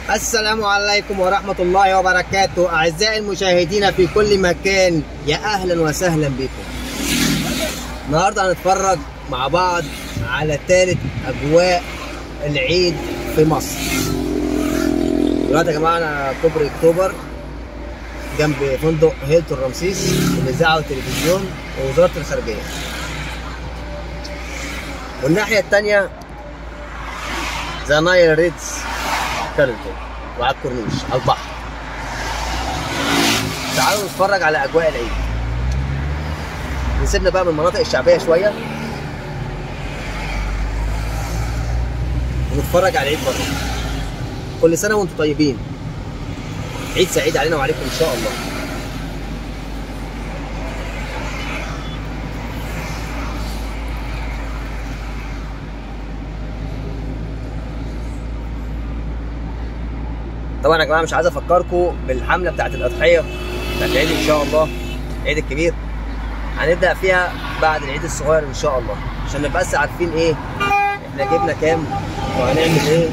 السلام عليكم ورحمة الله وبركاته أعزائي المشاهدين في كل مكان يا أهلا وسهلا بكم النهاردة هنتفرج مع بعض على ثالث أجواء العيد في مصر دلوقتي يا جماعة أنا كوبري أكتوبر جنب فندق هيلتون رمسيس الإذاعة والتلفزيون ووزارة الخارجية والناحية التانية ذا نايل ريدز كارلتون وعلى الكورنيش على البحر تعالوا نتفرج على اجواء العيد نسيبنا بقى من المناطق الشعبيه شويه ونتفرج على العيد بره كل سنه وانتم طيبين عيد سعيد علينا وعليكم ان شاء الله طبعا يا جماعه مش عايز افكركم بالحمله بتاعت الاضحيه بتاعت العيد ان شاء الله العيد الكبير هنبدا فيها بعد العيد الصغير ان شاء الله عشان نبقى بس عارفين ايه احنا جبنا كام وهنعمل ايه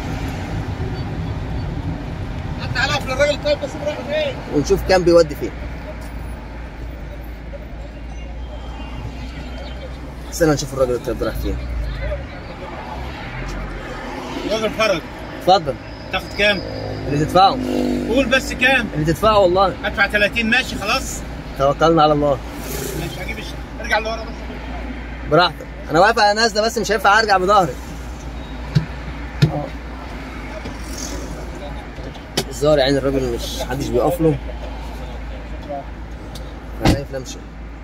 انت عارف الراجل طيب بس رايح فين؟ ونشوف كام بيودي فين استنى نشوف الراجل الطيب ده رايح فين راجل فرج اتفضل تاخد كام؟ اللي تدفعه قول بس كام؟ اللي تدفعه والله ادفع 30 ماشي خلاص؟ توكلنا على الله ماشي هجيب الش... ارجع لورا بس براحتك انا واقف على نازله بس مش هينفع ارجع بظهري الظاهر يعني الراجل مش محدش بيقف له انا خايف امشي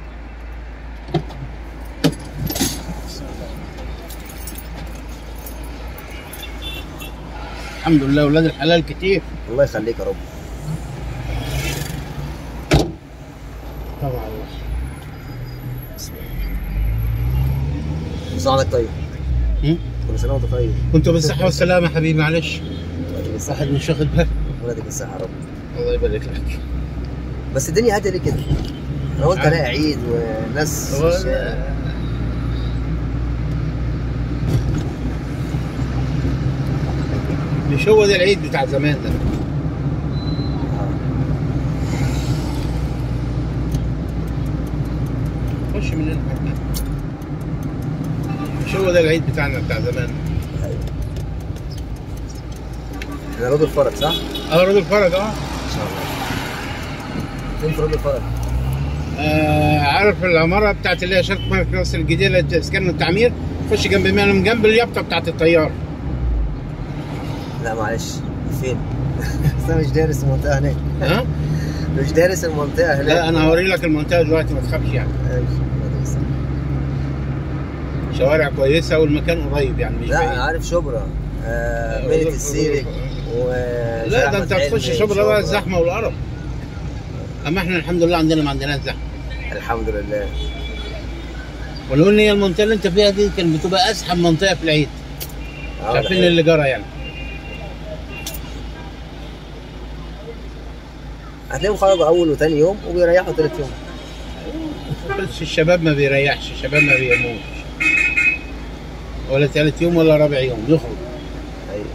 الحمد لله ولاد الحلال كتير الله يخليك يا رب طبعا الله كل سنه وانت طيب هم؟ كل سنه وانت طيب كنت بالصحة والسلامة حبيبي معلش ولادك الصحه واحد مش واخد باله ولادك الصحه يا رب الله يبارك لك بس الدنيا هاديه ليه كده؟ انا قلت الاقي عيد والناس هو- مش- مش هو ده العيد بتاع زمان ده خش من هنا مش هو ده العيد بتاعنا بتاع زمان انا راجل فرج صح؟ اه راجل فرج اه ان شاء الله فين في راجل فرج؟ آه، عارف العماره بتاعت اللي هي شرق مصر الجديده اللي اسكان التعمير خش جنب منها من جنب اليافطه بتاعت الطيار لا معلش فين؟ بس انا مش دارس المنطقه هناك ها مش دارس المنطقه هناك لا انا هوري لك المنطقه دلوقتي ما تخافش يعني ماشي، الله يستر. شوارع كويسه والمكان قريب يعني مش لا بعيد. انا عارف شبرا آه آه، ميلة وظل- السيري و لا ده انت هتخش شبرا بقى الزحمه والقرف اما احنا الحمد لله عندنا ما عندناش زحمه الحمد لله ولو ان هي المنطقه اللي انت فيها دي كانت بتبقى ازحم منطقه في العيد آه، مش عارفين ده اللي جرى يعني هتلاقيهم خرجوا اول وتاني يوم وبيريحوا تالت يوم بس الشباب ما بيريحش الشباب ما بيموتش ولا ثالث يوم ولا رابع يوم يخرج ايوه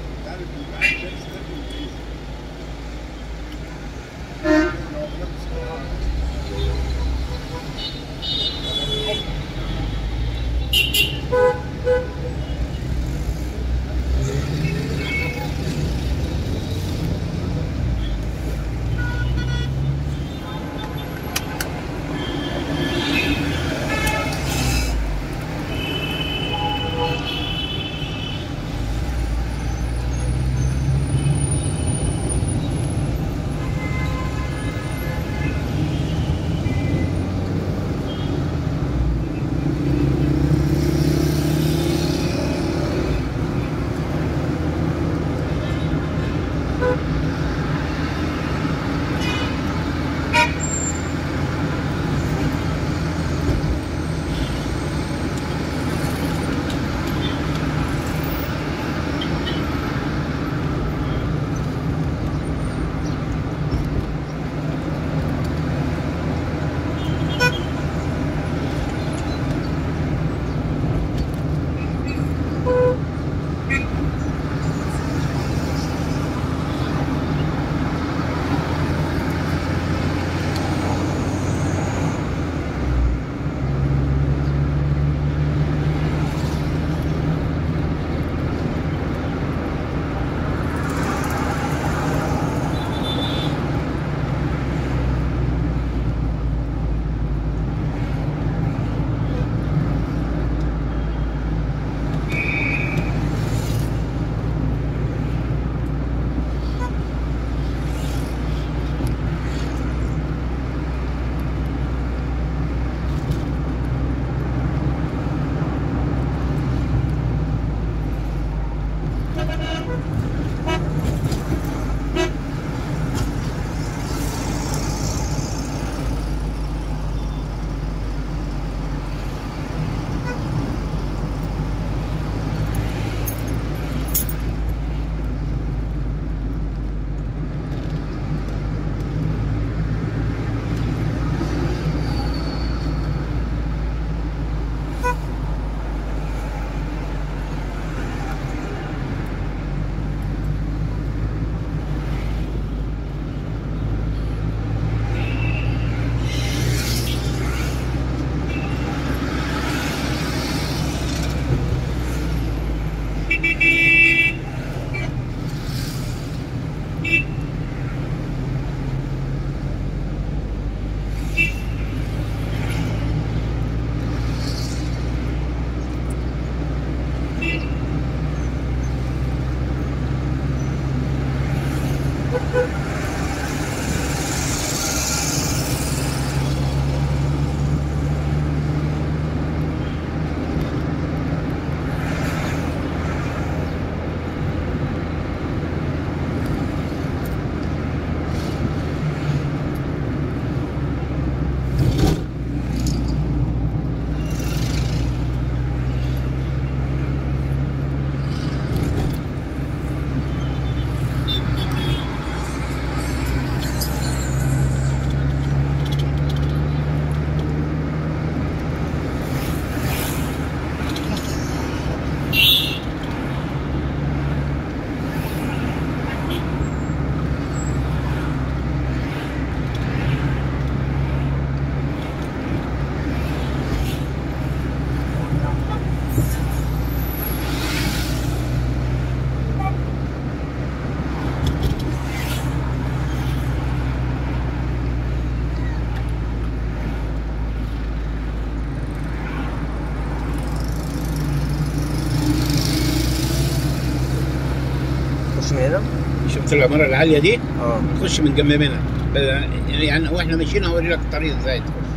خش من هنا شفت العماره العاليه دي اه تخش من جنب منها يعني واحنا ماشيين هوري لك الطريق ازاي تخش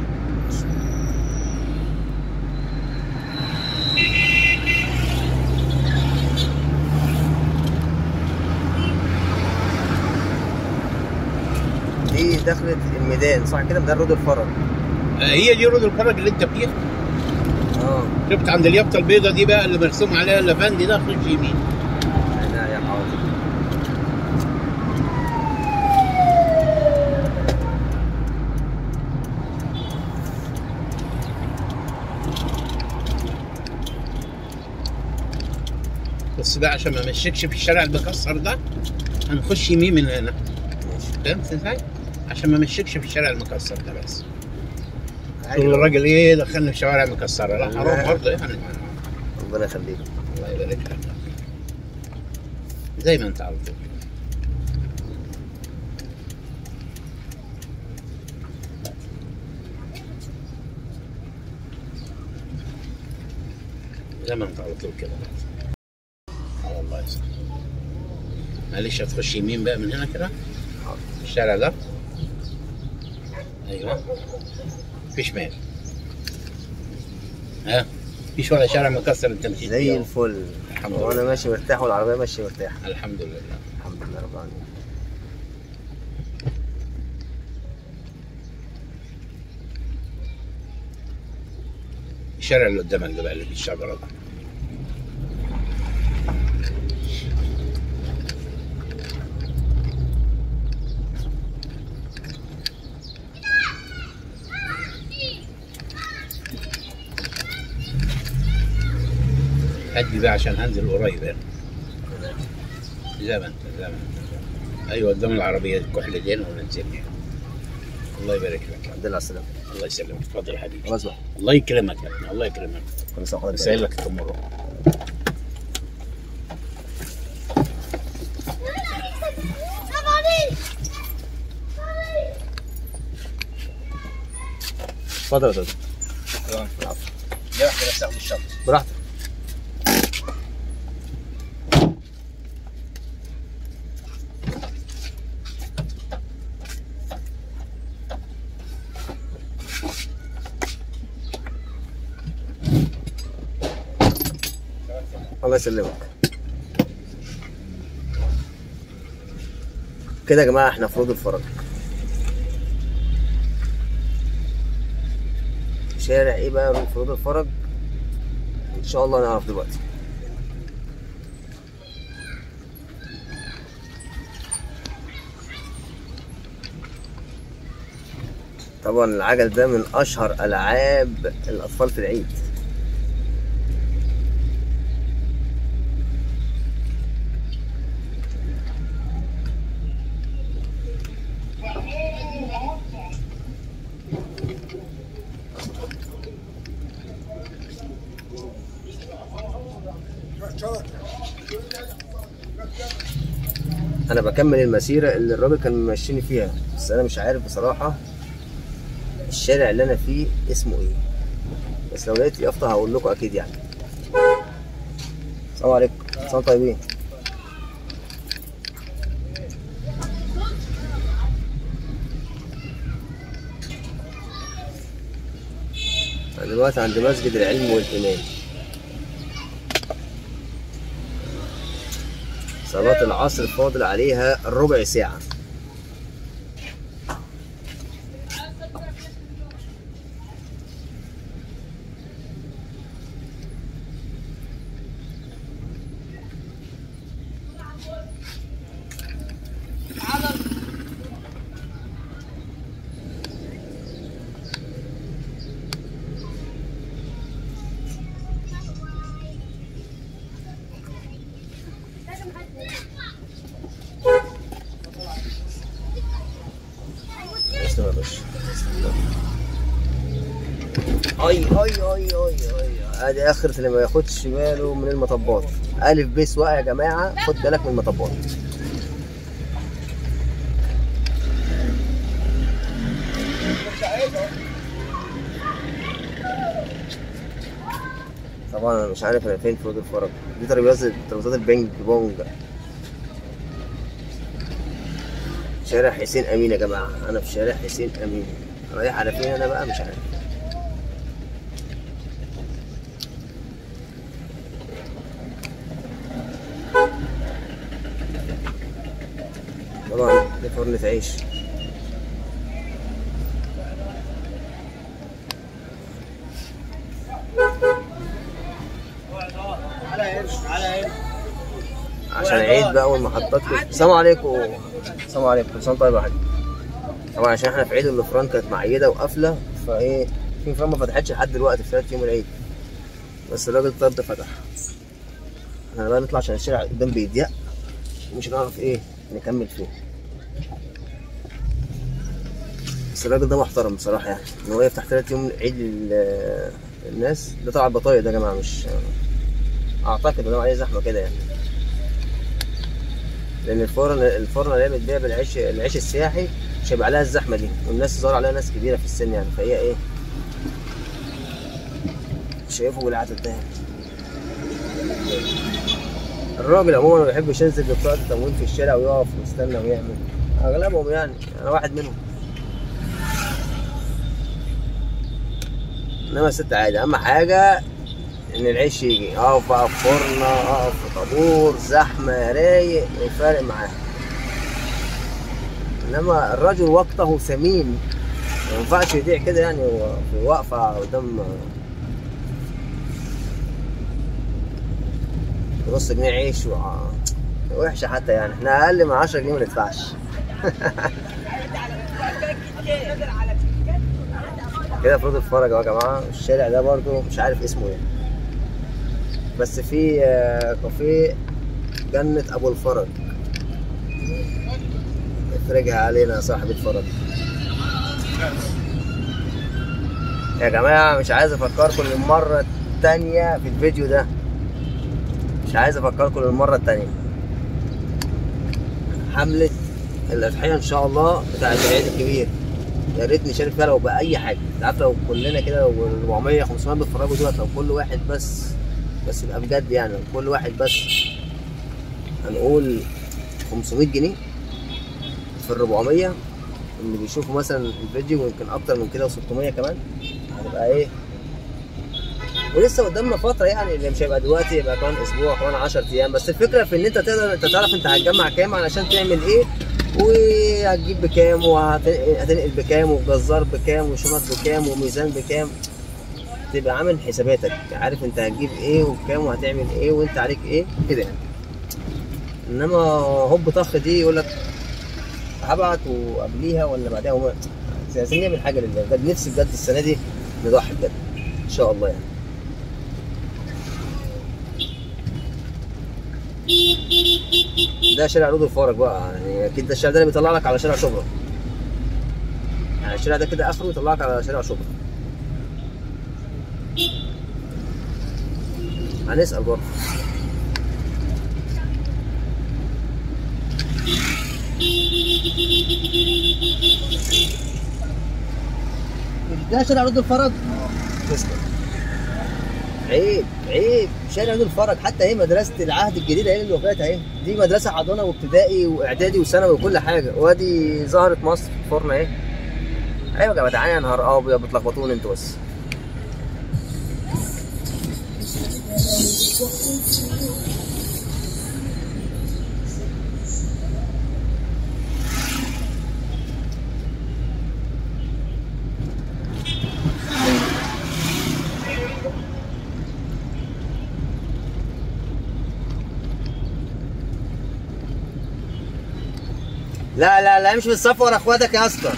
دي دخلت الميدان صح كده ميدان رود الفرج آه، هي دي رود الفرج اللي انت فيها اه شفت عند اليافطه البيضه دي بقى اللي مرسوم عليها اللافندي ده خش يمين انا يا حاضر بس بقى عشان ما امشيكش في الشارع المكسر ده هنخش يمين من هنا ماشي فهمت ازاي؟ عشان ما امشيكش في الشارع المكسر ده بس عادي تقول الراجل ايه دخلني في شوارع مكسره لا حرام لا. برضه يعني ربنا يخليك الله يبارك لك زي ما انت على طول زي ما انت على طول كده اه والله يسلمك معلش هتخش يمين بقى من هنا كده حاضر. الشارع ده ايوه في شمال ها فيش ولا شارع مكسر انت مشيت زي فيه. الفل الحمد وانا لله ماشي مرتاح والعربيه ماشيه مرتاحه الحمد لله الحمد لله رب العالمين الشارع اللي قدامك ده بقى اللي فيه الشجره ده هدي بقى عشان هنزل قريب هنا زي ما انت زي ما انت ايوه قدام العربيه الكحل دي وننزل الله يبارك لك الحمد لله على السلامه الله يسلمك اتفضل يا حبيبي خلاص بقى الله يكرمك يا ابني الله يكرمك كل سنه وحضرتك بسهل لك الامور اتفضل يا دكتور يا واحد بس اخد الشنطه براحتك الله يسلمك كده يا جماعه احنا في رود الفرج شارع ايه بقى في رود الفرج ان شاء الله نعرف دلوقتي طبعا العجل ده من اشهر العاب الاطفال في العيد انا بكمل المسيره اللي الراجل كان ممشيني فيها بس انا مش عارف بصراحه الشارع اللي انا فيه اسمه ايه بس لو لقيت يافطه هقول لكم اكيد يعني السلام عليكم السلام طيبين دلوقتي عند مسجد العلم والإيمان صلاة العصر فاضل عليها ربع ساعة تسلم يا باشا اي اي اي اي اي ادي اخرة اللي ما ياخدش باله من المطبات الف ب سواقه يا جماعه خد بالك من المطبات طبعا انا مش عارف انا فين في وجه الفرج دي ترابيزات ترابيزات البينج بونج شارع حسين امين يا جماعه انا في شارع حسين امين رايح على فين انا بقى مش عارف طبعا دي فرنة عيش عشان عيد بقى والمحطات كده السلام عليكم السلام عليكم كل سنه وأنت طيب يا حاج طبعا عشان احنا في عيد الغفران كانت معيده وقافله فايه في فرن ما فتحتش لحد دلوقتي في ثلاث يوم العيد بس الراجل طب ده فتح احنا بقى نطلع عشان الشارع قدام بيضيق ومش هنعرف ايه نكمل فيه بس الراجل ده محترم بصراحه يعني ان هو يفتح ثلاث يوم عيد لل- الناس ده طبعا البطايق ده يا جماعه مش اعتقد ان هو عليه زحمه كده يعني لان الفرن الفرن اللي هي بتبيع بالعيش العيش السياحي مش هيبقى عليها الزحمه دي والناس ظهر عليها ناس كبيره في السن يعني فهي ايه شايفه بالعدد ده يعني. الراجل عموما ما بيحبش ينزل ببطاقه التموين في الشارع ويقف ويستنى ويعمل اغلبهم يعني انا واحد منهم انما الست عادي اهم حاجه ان العيش يجي اقف بقى في فرن اقف في طابور زحمه رايق مش فارق معاه انما الرجل وقته ثمين ما ينفعش يضيع كده يعني هو في واقفه قدام نص جنيه عيش و... وحشه حتى يعني احنا اقل من 10 جنيه ما ندفعش كده المفروض الفرج يا جماعه الشارع ده برضو مش عارف اسمه ايه بس في آه، كافيه جنة أبو الفرج افرجها علينا يا صاحب الفرج يا جماعة مش عايز أفكركم للمرة التانية في الفيديو ده مش عايز أفكركم للمرة التانية حملة الأضحية إن شاء الله بتاعت العيد الكبير يا ريت نشارك فيها لو بأي حاجة أنت عارف لو كلنا كده لو 400 500 بيتفرجوا دلوقتي لو كل واحد بس بس يبقى بجد يعني لو كل واحد بس هنقول 500 جنيه في ال 400 اللي بيشوفوا مثلا الفيديو ويمكن اكتر من كده و600 كمان هتبقى ايه ولسه قدامنا فتره يعني اللي مش هيبقى دلوقتي يبقى كمان اسبوع كمان 10 ايام بس الفكره في ان انت تقدر انت تعرف انت هتجمع كام علشان تعمل ايه وهتجيب بكام وهتنقل بكام وجزار بكام وشنط بكام وميزان بكام تبقى عامل حساباتك عارف انت هتجيب ايه وبكام وهتعمل ايه وانت عليك ايه كده يعني انما هوب طخ دي يقول لك هبعت وقبليها ولا بعدها وما عايزين نعمل حاجه لله بجد نفسي بجد السنه دي نضحي بجد ان شاء الله يعني ده شارع رود الفارج بقى يعني اكيد ده الشارع ده اللي بيطلع لك على شارع شبرا يعني الشارع ده كده اخره يطلعك على شارع شبرا هنسأل برضه ده شارع رود الفرج تسلم عيب عيب شارع رود الفرج حتى هي مدرسة العهد الجديد اهي اللي وفات اهي دي مدرسة حضانة وابتدائي واعدادي وثانوي وكل حاجة وادي زهرة مصر الفرن اهي ايوه يا جدعان يا نهار ابيض بتلخبطوني انتوا بس لا لا لا امشي في الصف ورا اخواتك يا اسطى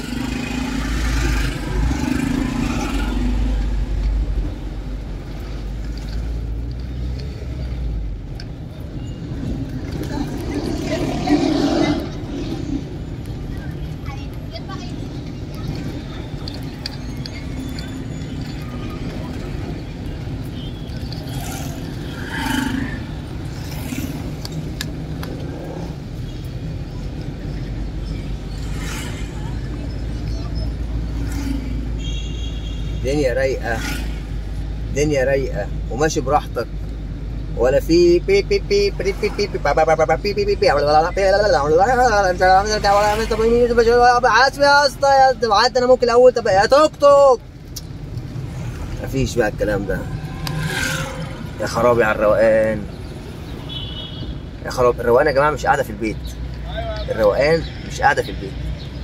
دنيا رايقه دنيا رايقه وماشي براحتك ولا في بي بي بي بي بي بي بي با با با با با بي بي بي بي عايز يا اسطى يا اسطى بعت انا ممكن الاول طب يا توك توك مفيش بقى الكلام ده يا خرابي على الروقان يا خراب الروقان يا جماعه مش قاعده في البيت الروقان مش قاعده في البيت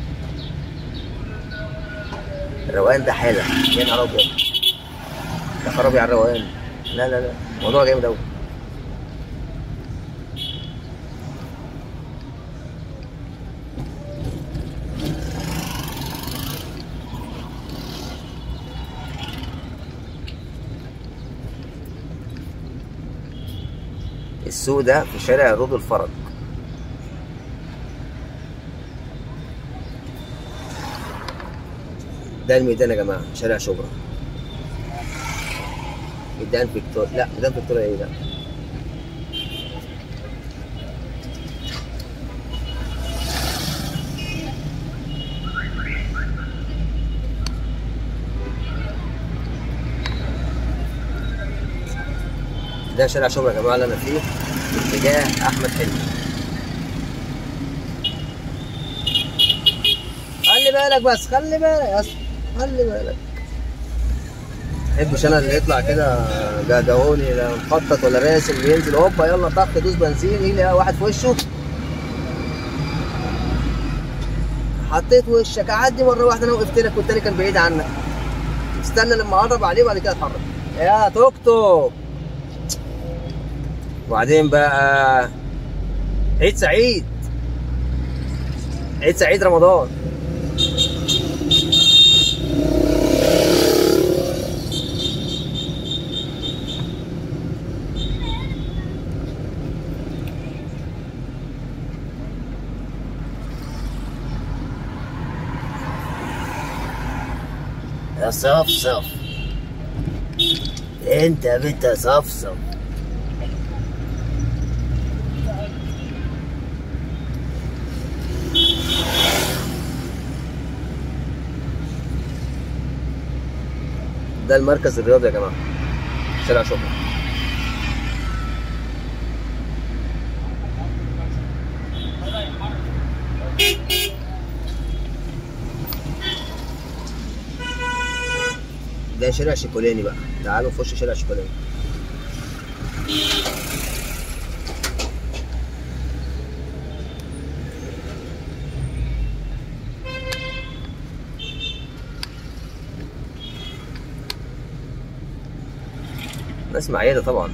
الروقان ده حاله يا نهار ابيض يا خرابي على الروقان لا لا لا الموضوع جامد قوي السوق ده في شارع رود الفرج ده الميدان يا جماعه شارع شبرا ميدان فيكتوريا لا ميدان فيكتوريا ايه لا ده شارع شبرا يا جماعه اللي انا فيه اتجاه احمد حلمي خلي بالك بس خلي بالك يا اسطى خلي بالك محبش انا اللي يطلع كده جدعوني لا مخطط ولا راسم ينزل هوبا يلا طخ دوس بنزين يجي واحد في وشه حطيت وشك اعدي مره واحده انا وقفت لك والتاني كان بعيد عنك استنى لما اقرب عليه وبعد كده اتحرك يا توك توك وبعدين بقى عيد سعيد عيد سعيد رمضان يا صفصف انت بنت صفصف ده المركز الرياضي يا جماعه شارع شبرا ده شارع شيكولاني بقى تعالوا نخش شارع شيكولاني ناس معيادة طبعا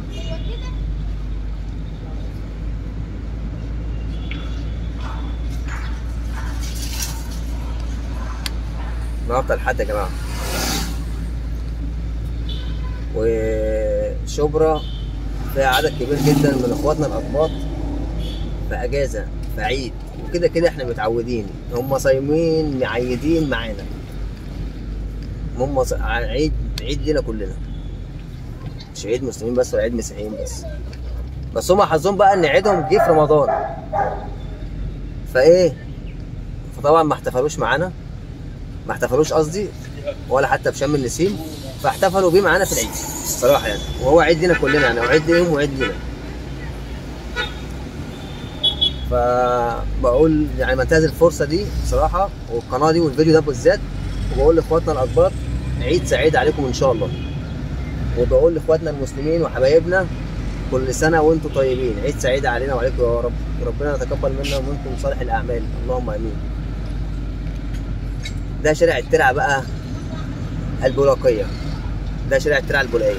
النهارده الحد يا جماعه وشبرا فيها عدد كبير جدا من اخواتنا الاقباط في اجازه في عيد وكده كده احنا متعودين هم صايمين معيدين معانا هم ص- عيد عيد لينا كلنا مش عيد مسلمين بس ولا عيد مسيحيين بس بس هم حظهم بقى ان عيدهم جه في رمضان فايه فطبعا ما احتفلوش معانا ما احتفلوش قصدي ولا حتى بشم النسيم فاحتفلوا بيه معانا في العيد الصراحه يعني وهو عيد لينا كلنا يعني وعيد ليهم وعيد لينا فبقول يعني بنتهز الفرصه دي بصراحه والقناه دي والفيديو ده بالذات وبقول لاخواتنا الاكبر عيد سعيد عليكم ان شاء الله وبقول لاخواتنا المسلمين وحبايبنا كل سنه وانتم طيبين عيد سعيد علينا وعليكم يا رب وربنا يتقبل منا ومنكم صالح الاعمال اللهم امين ده شارع الترعه بقى البولاقيه ده شارع الترعه البولاقيه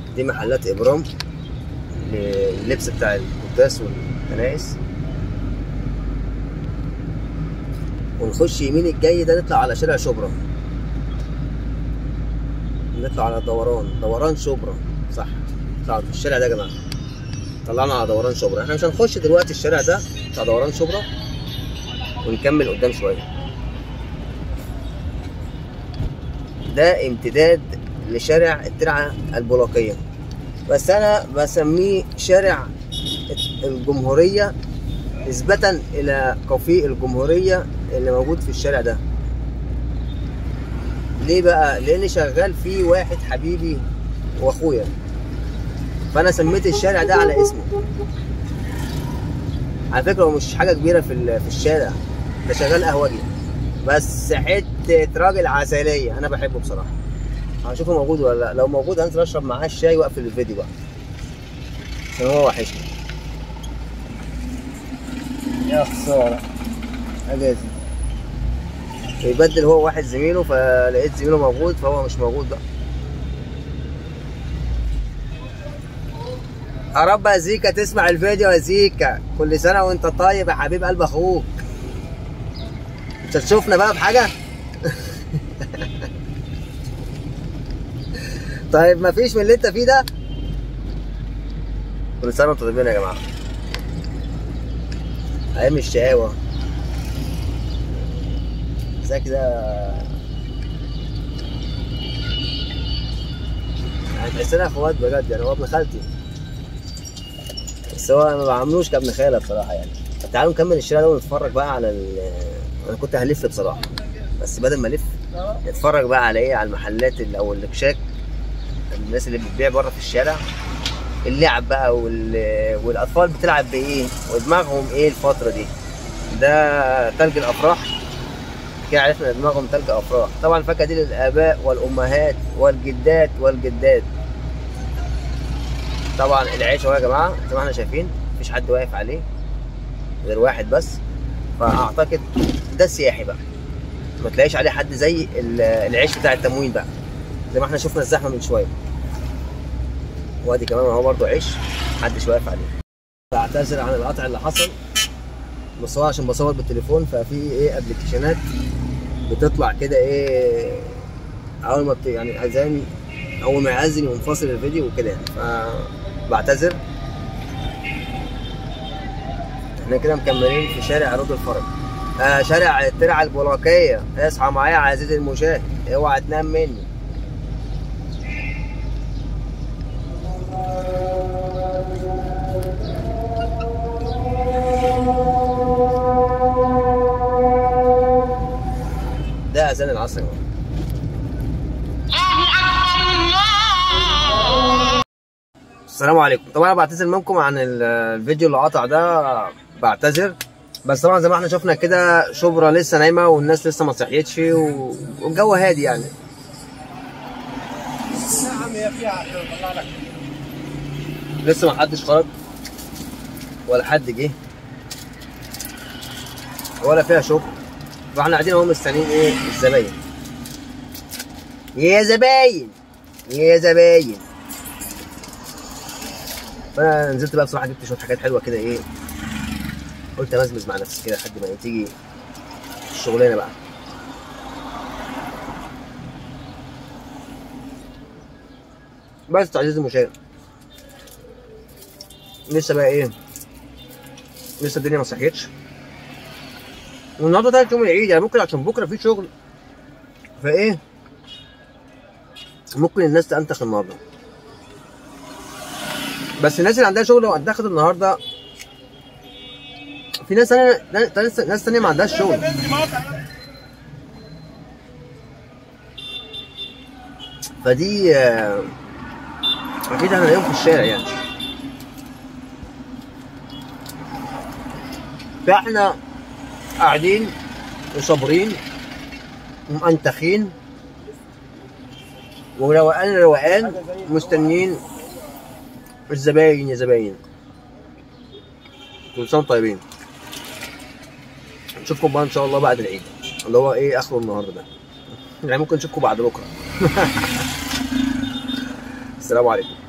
دي محلات ابرام لللبس بتاع القداس والكنائس ونخش يمين الجاي ده نطلع على شارع شبرا نطلع على دوران دوران شبرا صح نطلع في الشارع ده يا جماعه طلعنا على دوران شبرا احنا مش هنخش دلوقتي الشارع ده بتاع دوران شبرا ونكمل قدام شويه ده امتداد لشارع الترعه البلاقيه بس انا بسميه شارع الجمهوريه نسبة إلى كافيه الجمهورية اللي موجود في الشارع ده. ليه بقى؟ لأن شغال فيه واحد حبيبي وأخويا. فأنا سميت الشارع ده على اسمه. على فكرة هو مش حاجة كبيرة في ال- في الشارع. ده شغال قهوجي. بس حتة راجل عسلية، أنا بحبه بصراحة. هشوفه موجود ولا لا، لو موجود هنزل أشرب معاه الشاي وأقفل الفيديو بقى. عشان هو وحشني. يا خسارة أجازي يبدل هو واحد زميله فلقيت زميله موجود فهو مش موجود بقى يا رب يا زيكا تسمع الفيديو يا زيكا كل سنة وانت طيب يا حبيب قلب اخوك مش هتشوفنا بقى بحاجة طيب مفيش من اللي انت فيه ده كل سنة وانتم طيبين يا جماعة ايام الشقاوة زي كده يعني تحسنا اخوات بجد يعني هو ابن خالتي بس هو ما بعملوش كابن خالة بصراحة يعني تعالوا نكمل الشارع ده ونتفرج بقى على ال انا كنت هلف بصراحة بس بدل ما الف نتفرج بقى على ايه على المحلات اللي او الكشاك الناس اللي بتبيع بره في الشارع اللعب بقى وال... والاطفال بتلعب بايه ودماغهم ايه الفتره دي ده تلج الافراح كده عرفنا إن دماغهم تلج افراح طبعا الفاكهه دي للاباء والامهات والجدات والجدات طبعا العيش اهو يا جماعه زي ما احنا شايفين مفيش حد واقف عليه غير واحد بس فاعتقد ده السياحي بقى ما تلاقيش عليه حد زي ال- العيش بتاع التموين بقى زي ما احنا شفنا الزحمه من شويه وادي كمان اهو برضه عيش محدش واقف عليه بعتذر عن القطع اللي حصل بس هو عشان بصور بالتليفون ففي ايه ابلكيشنات بتطلع كده ايه اول ما بت... يعني زي اول ما يأذن يقوم فاصل الفيديو وكده يعني فبعتذر احنا كده مكملين في شارع رود الفرج آه شارع الترعه البلاقيه اصحى معايا يا عزيزي المشاهد اوعى تنام مني ده اذان العصر يا جماعة. السلام عليكم طبعا انا بعتذر منكم عن ال- الفيديو اللي قطع ده بعتذر بس طبعا زي ما احنا شفنا كده شبرا لسه نايمه والناس لسه ما صحيتش و- والجو هادي يعني نعم يا فيها عشان اطلع لك لسه ما حدش خرج ولا حد جه ولا فيها شغل فاحنا قاعدين اهو مستنيين ايه الزباين يا زباين يا زباين فانا نزلت بقى بصراحه جبت شويه حاجات حلوه كده ايه قلت امزمز مع نفسي كده لحد ما تيجي الشغلانه بقى بس عزيزي المشاهد لسه بقى ايه لسه الدنيا ما صحيتش والنهارده تالت يوم العيد يعني ممكن عشان بكره في شغل فايه ممكن الناس تنتخ النهارده بس الناس اللي عندها شغل لو انتخت النهارده في ناس تانية ناس ناس تانية ما عندهاش شغل فدي آه، اكيد هنلاقيهم في الشارع يعني فاحنا قاعدين وصابرين ومأنتخين وروقان روقان مستنيين الزباين يا زباين كل سنه وانتم طيبين نشوفكم بقى ان شاء الله بعد العيد اللي هو ايه اخره النهارده ده يعني ممكن نشوفكم بعد بكره السلام عليكم